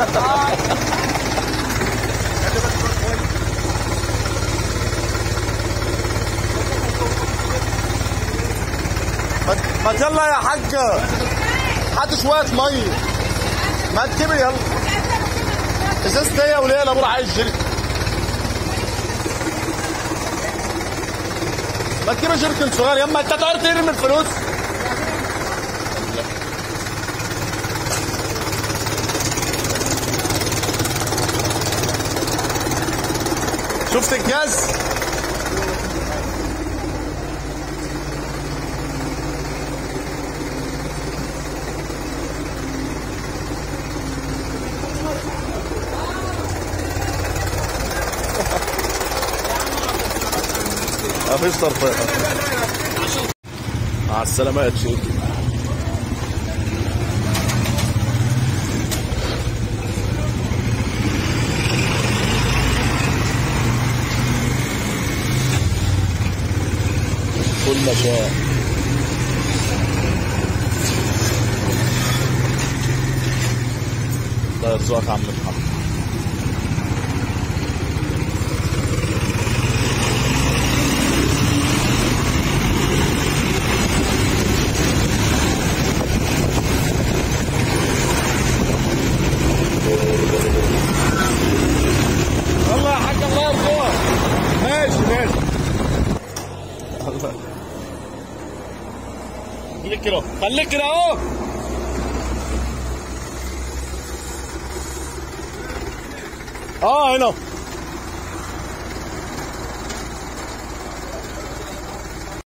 ما ما يلا يا حاج هات شويه ميه ما تجيبي يلا ازازه ايه يا وليه الابور عايز جري ما تجيبي جيركن صغير يما انت تعرف ترمي الفلوس شفت الجاز مفيش صرف مع السلامة يا تشيك كل ما شاء الله يرزقك يا عم محمد الله يا حاج الله يرزقك ماشي ماشي الله خليك كده خليك كده اهو اه هنا